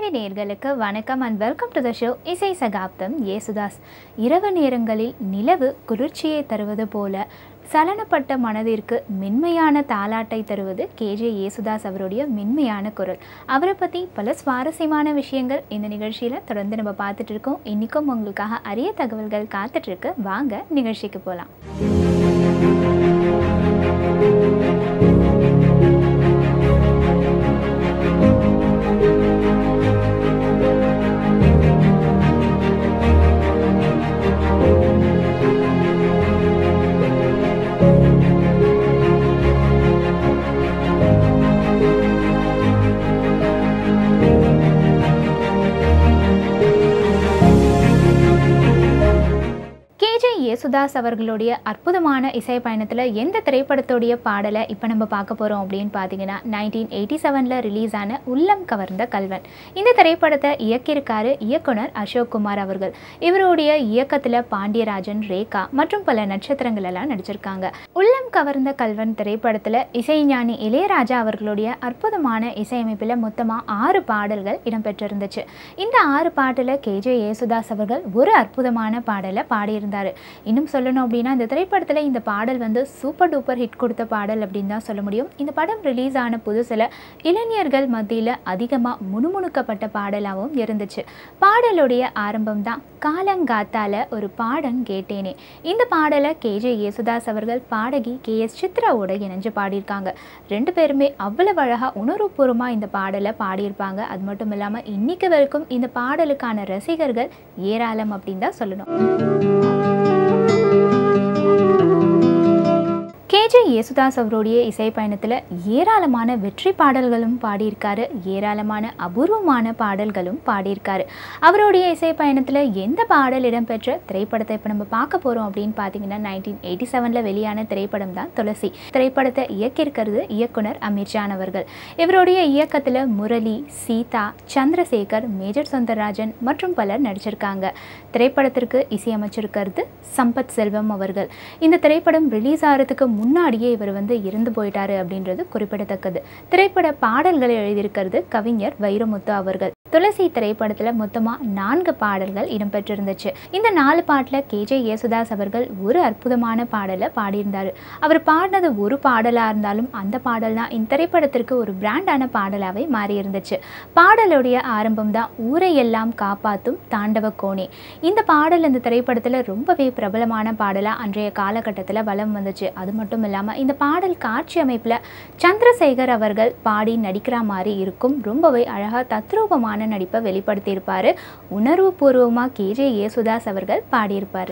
TV நேர்களுக்கு வணக்கம் and welcome to the show இசை சகாப்தம் ஏசுதாஸ் இரவு நேரங்களில் நிலவு குளிர்ச்சியை தருவது போல சலனப்பட்ட மனதிற்கு மென்மையான தாலாட்டை தருவது கேஜே ஏசுதாஸ் அவருடைய மென்மையான குரல் அவரை பற்றி பல சுவாரஸ்யமான விஷயங்கள் இந்த நிகழ்ச்சியில் தொடர்ந்து நம்ம பார்த்துட்டு இருக்கோம் இன்றைக்கும் உங்களுக்காக அரிய தகவல்கள் காத்துட்ருக்கு வாங்க நிகழ்ச்சிக்கு போகலாம் கேஜே யேசுதாஸ் அவர்களுடைய அற்புதமான இசை பயணத்தில் எந்த திரைப்படத்துடைய பாடலை இப்போ நம்ம பார்க்க போகிறோம் அப்படின்னு பார்த்தீங்கன்னா நைன்டீன் எயிட்டி செவனில் ரிலீஸ் ஆன உள்ளம் கவர்ந்த கல்வன் இந்த திரைப்படத்தை இயக்கியிருக்காரு இயக்குனர் அசோக் குமார் அவர்கள் இவருடைய இயக்கத்தில் பாண்டியராஜன் ரேகா மற்றும் பல நட்சத்திரங்கள் எல்லாம் நடிச்சிருக்காங்க உள்ளம் கவர்ந்த கல்வன் திரைப்படத்தில் இசைஞானி இளையராஜா அவர்களுடைய அற்புதமான இசையமைப்பில் மொத்தமாக ஆறு பாடல்கள் இடம்பெற்றிருந்துச்சு இந்த ஆறு பாட்டில் கேஜே யேசுதாஸ் அவர்கள் ஒரு அற்புதமான பாடலை பாடியிருந்தார் இன்னும் சொல்லணும் அப்படின்னா இந்த திரைப்படத்தில் இந்த பாடல் வந்து சூப்பர் டூப்பர் ஹிட் கொடுத்த பாடல் அப்படின்னு தான் சொல்ல முடியும் இந்த படம் ரிலீஸ் ஆன புதுசில் இளைஞர்கள் மத்தியில் அதிகமாக முணுமுணுக்கப்பட்ட பாடலாகவும் இருந்துச்சு பாடலுடைய ஆரம்பம் தான் காலங்காத்தால ஒரு பாடம் கேட்டேனே இந்த பாடலை கேஜே யேசுதாஸ் அவர்கள் பாடகி கே எஸ் சித்ராவோட இணைஞ்சு பாடியிருக்காங்க ரெண்டு பேருமே அவ்வளவு அழகாக உணர்வுபூர்வமாக இந்த பாடலை பாடியிருப்பாங்க அது மட்டும் இல்லாமல் இன்னைக்கு வரைக்கும் இந்த பாடலுக்கான ரசிகர்கள் ஏராளம் அப்படின்னு தான் சொல்லணும் கேஜே யேசுதாஸ் அவருடைய இசை பயணத்தில் ஏராளமான வெற்றி பாடல்களும் பாடியிருக்காரு ஏராளமான அபூர்வமான பாடல்களும் பாடியிருக்காரு அவருடைய இசை பயணத்தில் எந்த பாடல் இடம்பெற்ற திரைப்படத்தை இப்போ நம்ம பார்க்க போகிறோம் அப்படின்னு பார்த்தீங்கன்னா நைன்டீன் எயிட்டி செவனில் வெளியான திரைப்படம் தான் துளசி திரைப்படத்தை இயக்கியிருக்கிறது இயக்குனர் அமீர்ஜான் அவர்கள் இவருடைய இயக்கத்தில் முரளி சீதா சந்திரசேகர் மேஜர் சுந்தரராஜன் மற்றும் பலர் நடிச்சிருக்காங்க திரைப்படத்திற்கு இசையமைச்சிருக்கிறது சம்பத் செல்வம் அவர்கள் இந்த திரைப்படம் ரிலீஸ் ஆகிறதுக்கு முன்னாடியே இவர் வந்து இறந்து போயிட்டாரு அப்படின்றது குறிப்பிடத்தக்கது திரைப்பட பாடல்களை எழுதியிருக்கிறது கவிஞர் வைரமுத்து அவர்கள் துளசி திரைப்படத்தில் மொத்தமாக நான்கு பாடல்கள் இடம்பெற்றிருந்துச்சு இந்த நாலு பாட்டில் கேஜே யேசுதாஸ் அவர்கள் ஒரு அற்புதமான பாடலை பாடியிருந்தார் அவர் பாடினது ஒரு பாடலாக இருந்தாலும் அந்த பாடல் தான் இந்த திரைப்படத்திற்கு ஒரு பிராண்டான பாடலாகவே மாறி இருந்துச்சு பாடலுடைய ஆரம்பம் தான் ஊரையெல்லாம் காப்பாற்றும் தாண்டவ கோணே இந்த பாடல் இந்த திரைப்படத்தில் ரொம்பவே பிரபலமான பாடலாக அன்றைய காலகட்டத்தில் வலம் வந்துச்சு அது மட்டும் இல்லாமல் இந்த பாடல் காட்சி அமைப்பில் சந்திரசேகர் அவர்கள் பாடி நடிக்கிற மாதிரி இருக்கும் ரொம்பவே அழகாக தத்ரூபமான நடிப்பை வெளிப்படுத்தியிருப்பார் உணர்வுபூர்வமாக கேஜே யேசுதாஸ் அவர்கள் பாடியிருப்பார்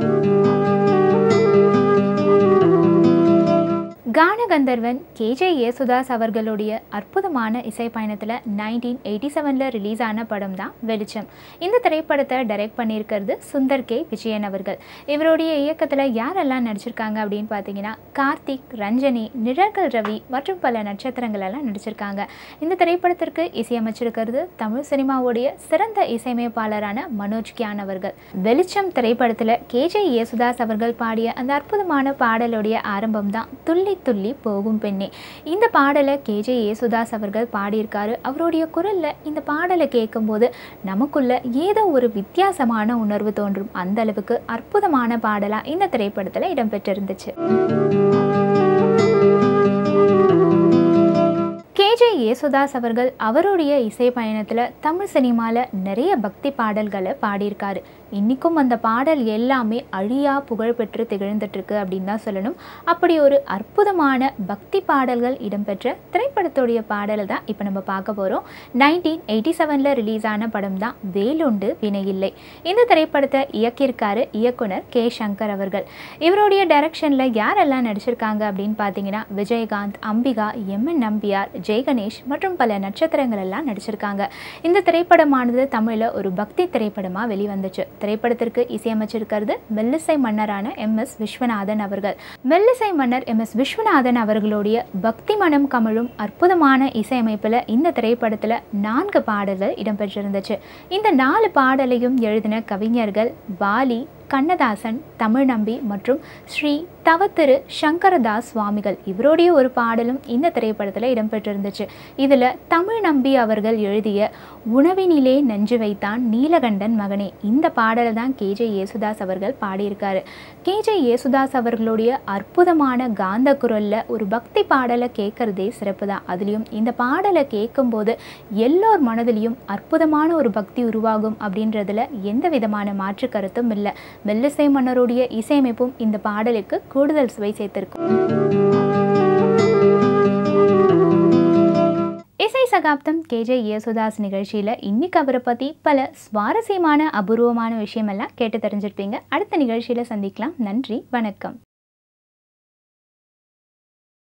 கானகந்தர்வன் கேஜே யேசுதாஸ் அவர்களுடைய அற்புதமான இசை பயணத்தில் நைன்டீன் எயிட்டி செவனில் ரிலீஸ் ஆன படம் தான் வெளிச்சம் இந்த திரைப்படத்தை டைரக்ட் பண்ணியிருக்கிறது சுந்தர் கே விஜயன் அவர்கள் இவருடைய இயக்கத்தில் யாரெல்லாம் நடிச்சிருக்காங்க அப்படின்னு பார்த்தீங்கன்னா கார்த்திக் ரஞ்சனி நிழல்கள் ரவி மற்றும் பல நட்சத்திரங்கள் எல்லாம் நடிச்சிருக்காங்க இந்த திரைப்படத்திற்கு இசையமைச்சிருக்கிறது தமிழ் சினிமாவுடைய சிறந்த இசையமைப்பாளரான மனோஜ் கியான் அவர்கள் வெளிச்சம் திரைப்படத்தில் கேஜே யேசுதாஸ் அவர்கள் பாடிய அந்த அற்புதமான பாடலுடைய ஆரம்பம் தான் துள்ளி துள்ளி போகும் பெண்ணே இந்த பாடலை கேஜே யேசுதாஸ் அவர்கள் பாடியிருக்காரு அவருடைய குரலில் இந்த பாடலை கேட்கும்போது நமக்குள்ள ஏதோ ஒரு வித்தியாசமான உணர்வு தோன்றும் அந்த அளவுக்கு அற்புதமான பாடலாக இந்த திரைப்படத்தில் இடம்பெற்றிருந்துச்சு கேஜே யேசுதாஸ் அவர்கள் அவருடைய இசை பயணத்தில் தமிழ் சினிமாவில் நிறைய பக்தி பாடல்களை பாடியிருக்காரு இன்றைக்கும் அந்த பாடல் எல்லாமே அழியா புகழ் பெற்று திகழ்ந்துட்டுருக்கு அப்படின்னு தான் சொல்லணும் அப்படி ஒரு அற்புதமான பக்தி பாடல்கள் இடம்பெற்ற திரைப்படத்துடைய பாடலை தான் இப்போ நம்ம பார்க்க போகிறோம் நைன்டீன் எயிட்டி செவனில் ரிலீஸ் ஆன படம் தான் வேலுண்டு வினையில்லை இந்த திரைப்படத்தை இயக்கியிருக்காரு இயக்குனர் கே சங்கர் அவர்கள் இவருடைய டைரக்ஷனில் யாரெல்லாம் நடிச்சிருக்காங்க அப்படின்னு பார்த்தீங்கன்னா விஜயகாந்த் அம்பிகா எம் என் நம்பியார் ஜெய்கணேஷ் மற்றும் பல நட்சத்திரங்கள் எல்லாம் நடிச்சிருக்காங்க இந்த திரைப்படமானது தமிழில் ஒரு பக்தி திரைப்படமாக வெளிவந்துச்சு திரைப்படத்திற்கு இசையமைச்சிருக்கிறது மெல்லிசை மன்னரான எம் எஸ் விஸ்வநாதன் அவர்கள் மெல்லிசை மன்னர் எம் எஸ் விஸ்வநாதன் அவர்களுடைய பக்தி மனம் கமழும் அற்புதமான இசையமைப்பில் இந்த திரைப்படத்தில் நான்கு பாடல்கள் இடம்பெற்றிருந்துச்சு இந்த நாலு பாடலையும் எழுதின கவிஞர்கள் பாலி கண்ணதாசன் தமிழ்நம்பி மற்றும் ஸ்ரீ தவத்திரு சங்கரதாஸ் சுவாமிகள் இவருடைய ஒரு பாடலும் இந்த திரைப்படத்தில் இடம்பெற்றிருந்துச்சு இதில் தமிழ்நம்பி அவர்கள் எழுதிய உணவினிலே நெஞ்சு வைத்தான் நீலகண்டன் மகனே இந்த பாடலை தான் கேஜே யேசுதாஸ் அவர்கள் பாடியிருக்காரு கேஜே யேசுதாஸ் அவர்களுடைய அற்புதமான காந்த குரலில் ஒரு பக்தி பாடலை கேட்குறதே சிறப்பு தான் அதுலேயும் இந்த பாடலை கேட்கும்போது எல்லோர் மனதிலையும் அற்புதமான ஒரு பக்தி உருவாகும் அப்படின்றதுல எந்த விதமான மாற்று கருத்தும் இல்லை மெல்லிசை மன்னருடைய இசையமைப்பும் இந்த பாடலுக்கு கூடுதல் சுவை சேர்த்திருக்கும் இசை சகாப்தம் கேஜே யேசுதாஸ் நிகழ்ச்சியில் இன்னைக்கு அவரை பற்றி பல சுவாரஸ்யமான அபூர்வமான விஷயமெல்லாம் கேட்டு தெரிஞ்சிருப்பீங்க அடுத்த நிகழ்ச்சியில் சந்திக்கலாம் நன்றி வணக்கம்